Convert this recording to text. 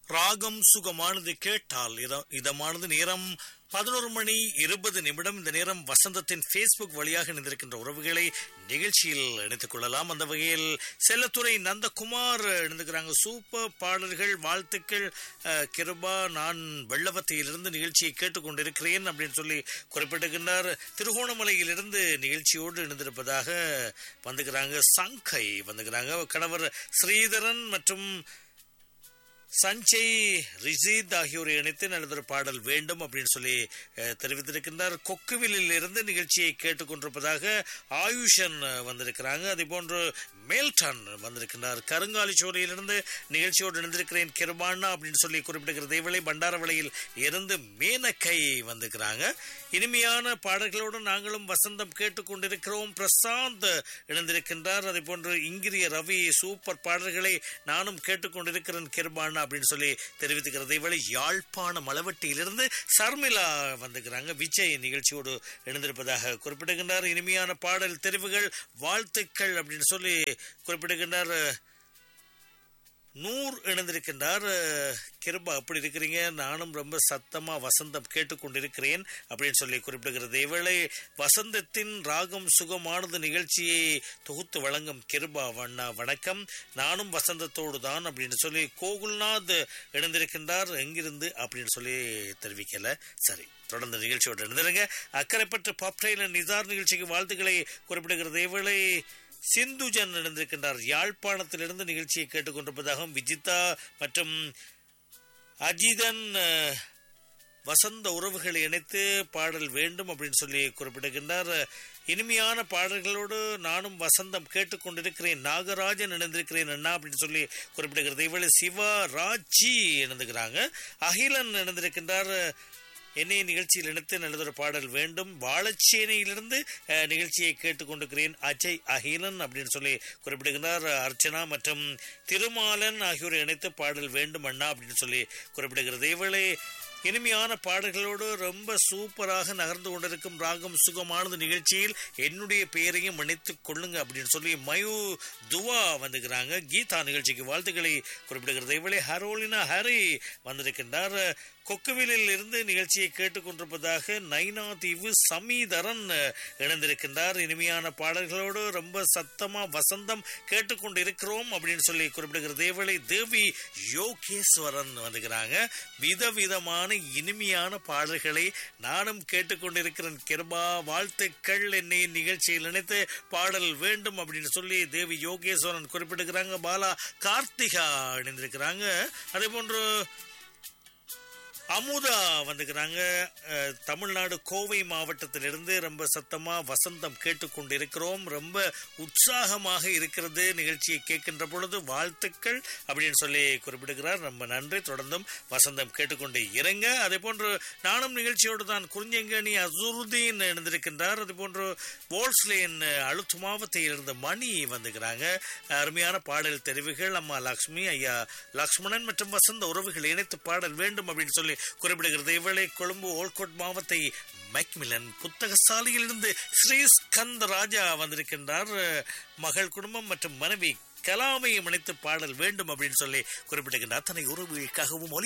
ராகம் சுகமானது கேட்டால் இத- இதமானது நேரம் பதினோரு மணி இருபது நிமிடம் இந்த நேரம் வசந்தத்தின் ஃபேஸ்புக் வழியாக இணைந்திருக்கின்ற உறவுகளை நிகழ்ச்சியில் இணைத்துக் கொள்ளலாம் அந்த வகையில் செல்லத்துறை நந்தகுமார் இணைந்துக்கிறாங்க சூப்பர் பாடல்கள் வாழ்த்துக்கள் அஹ், கிருபா நான் வெள்ளவத்தையிலிருந்து நிகழ்ச்சியை கேட்டுக்கொண்டிருக்கிறேன் அப்படின்னு சொல்லி குறிப்பிட்டிருக்கின்றார் திருகோணமலையிலிருந்து நிகழ்ச்சியோடு இணைந்திருப்பதாக வந்துக்கிறாங்க சங்கை வந்துக்கிறாங்க கணவர் ஸ்ரீதரன் மற்றும் சஞ்சய் ரிஷித் ஆகியோரை இணைத்து நல்லதொரு பாடல் வேண்டும் அப்படின்னு சொல்லி அஹ், தெரிவித்திருக்கின்றார் கொக்குவிலில் இருந்து நிகழ்ச்சியை கேட்டுக்கொண்டிருப்பதாக ஆயுஷன் அஹ், வந்திருக்கிறாங்க அதே போன்று மேல்டன் வந்திருக்கின்றார் கருங்காலி சோலையிலிருந்து நிகழ்ச்சியோடு இணைந்திருக்கிறேன் கிருபாண்ணா அப்படின்னு சொல்லி குறிப்பிட்டிருக்கிற தேவலை பண்டாரவளையில் இருந்து மேனக்கை வந்திருக்கிறாங்க இனிமையான பாடல்களோடு நாங்களும் வசந்தம் கேட்டுக்கொண்டிருக்கிறோம் பிரசாந்த் இணைந்திருக்கின்றார் அதே போன்று இங்கிரிய ரவி சூப்பர் பாடல்களை நானும் கேட்டுக்கொண்டிருக்கிறேன் கிருபாண்ணா அப்படின்னு சொல்லி தெரிவித்துக்கிறது இவளை யாழ்ப்பாண மலவட்டியிலிருந்து சர்மிளா வந்துக்கிறாங்க விஜய் நிகழ்ச்சியோடு இணைந்திருப்பதாக குறிப்பிடுகின்றார் இனிமையான பாடல் தெரிவுகள் வாழ்த்துக்கள் அப்படின்னு சொல்லி குறிப்பிடுகின்றார் நூர் இணைந்திருக்கின்றார் அஹ், கிருபா அப்படி இருக்கிறீங்க நானும் ரொம்ப சத்தமா வசந்தம் கேட்டுக்கொண்டிருக்கிறேன் அப்படின்னு சொல்லி குறிப்பிடுகிறது இவளை வசந்தத்தின் ராகம் சுகமானது நிகழ்ச்சியை தொகுத்து வழங்கும் கிருபா வண்ணா வணக்கம் நானும் வசந்தத்தோடு தான் அப்படின்னு சொல்லி கோகுல்நாத் இணைந்திருக்கின்றார் எங்கிருந்து அப்படின்னு சொல்லி தெரிவிக்கல சரி தொடர்ந்து நிகழ்ச்சியோடு இணைந்திருங்க அக்கறைப்பட்டு பாப்டைல நிசார் நிகழ்ச்சிக்கு வாழ்த்துக்களை குறிப்பிடுகிறது இவளை சிந்துஜன் இணைந்திருக்கின்றார் யாழ்ப்பாணத்திலிருந்து நிகழ்ச்சியை கேட்டுக்கொண்டிருப்பதாகவும் விஜிதா மற்றும் அஜிதன் அஹ், வசந்த உறவுகளை இணைத்து பாடல் வேண்டும் அப்படின்னு சொல்லி குறிப்பிடுகின்றார் இனிமையான பாடல்களோடு நானும் வசந்தம் கேட்டுக்கொண்டிருக்கிறேன் நாகராஜன் இணைந்திருக்கிறேன் அண்ணா அப்படின்னு சொல்லி குறிப்பிடுகிறது இவளை சிவா ராஜி இணைந்துக்கிறாங்க அகிலன் இணைந்திருக்கின்றார் என்னை நிகழ்ச்சியில் இணைத்து நல்லதொரு பாடல் வேண்டும் வாழச்சேனையிலிருந்து அஹ், நிகழ்ச்சியை கேட்டுக்கொண்டிருக்கிறேன் அஜய் அகிலன் அப்படின்னு சொல்லி குறிப்பிடுகிறார் அர்ச்சனா மற்றும் திருமாலன் ஆகியோரை இணைத்து பாடல் வேண்டும் அண்ணா அப்படின்னு சொல்லி குறிப்பிடுகிறது இவளை இனிமையான பாடல்களோடு ரொம்ப சூப்பராக நகர்ந்து கொண்டிருக்கும் ராகம் சுகமானது நிகழ்ச்சியில் என்னுடைய பெயரையும் இணைத்துக் கொள்ளுங்க அப்படின்னு சொல்லி மயு துவா வந்துக்கிறாங்க கீதா நிகழ்ச்சிக்கு வாழ்த்துக்களை குறிப்பிடுகிறது இவளை ஹரோலினா ஹரி வந்திருக்கின்றார் கொக்குவிலில் இருந்து நிகழ்ச்சியை கேட்டுக்கொண்டிருப்பதாக நைனா தீவு சமீதரன் இணைந்திருக்கின்றார் இனிமையான பாடல்களோடு ரொம்ப சத்தமா வசந்தம் கேட்டுக்கொண்டு இருக்கிறோம் அப்படின்னு சொல்லி குறிப்பிடுகிறது தேவலை தேவி யோகேஸ்வரன் வந்துக்கிறாங்க விதவிதமான இனிமையான பாடல்களை நானும் கேட்டுக்கொண்டிருக்கிறேன் கிருபா வாழ்த்துக்கள் என்னை நிகழ்ச்சியில் நினைத்து பாடல் வேண்டும் அப்படின்னு சொல்லி தேவி யோகேஸ்வரன் குறிப்பிட்டிருக்கிறாங்க பாலா கார்த்திகா இணைந்திருக்கிறாங்க அதே போன்று அமுதா வந்துக்கிறாங்க அஹ், தமிழ்நாடு கோவை மாவட்டத்திலிருந்து ரொம்ப சத்தமா வசந்தம் கேட்டுக்கொண்டிருக்கிறோம் ரொம்ப உற்சாகமாக இருக்கிறது நிகழ்ச்சியை கேட்கின்ற பொழுது வாழ்த்துக்கள் அப்படின்னு சொல்லி குறிப்பிடுகிறார் ரொம்ப நன்றி தொடர்ந்தும் வசந்தம் கேட்டுக்கொண்டு இருங்க அதே போன்று நானும் நிகழ்ச்சியோடு தான் குறிஞ்சங்கனி அசுருதீன் இணைந்திருக்கின்றார் அதே போன்று போல்ஸ்லேன் அழுத்து மாவட்டத்தில் இருந்த மணி வந்துக்கிறாங்க அருமையான பாடல் தெரிவுகள் அம்மா லக்ஷ்மி ஐயா லக்ஷ்மணன் மற்றும் வசந்த உறவுகள் இணைத்து பாடல் வேண்டும் அப்படின்னு சொல்லி குறிப்பிடுகிறது இவளை கொழும்பு ஓல்கோட் மாவத்தை மைக்மிலன் புத்தக சாலையிலிருந்து ஸ்ரீ ஸ்கந்த ராஜா வந்திருக்கின்றார் மகள் குடும்பம் மற்றும் மனைவி கலாமையும் இணைத்து பாடல் வேண்டும் அப்படின்னு சொல்லி குறிப்பிடுகின்றார் தன்னை உறவுகளுக்காகவும் ஒலி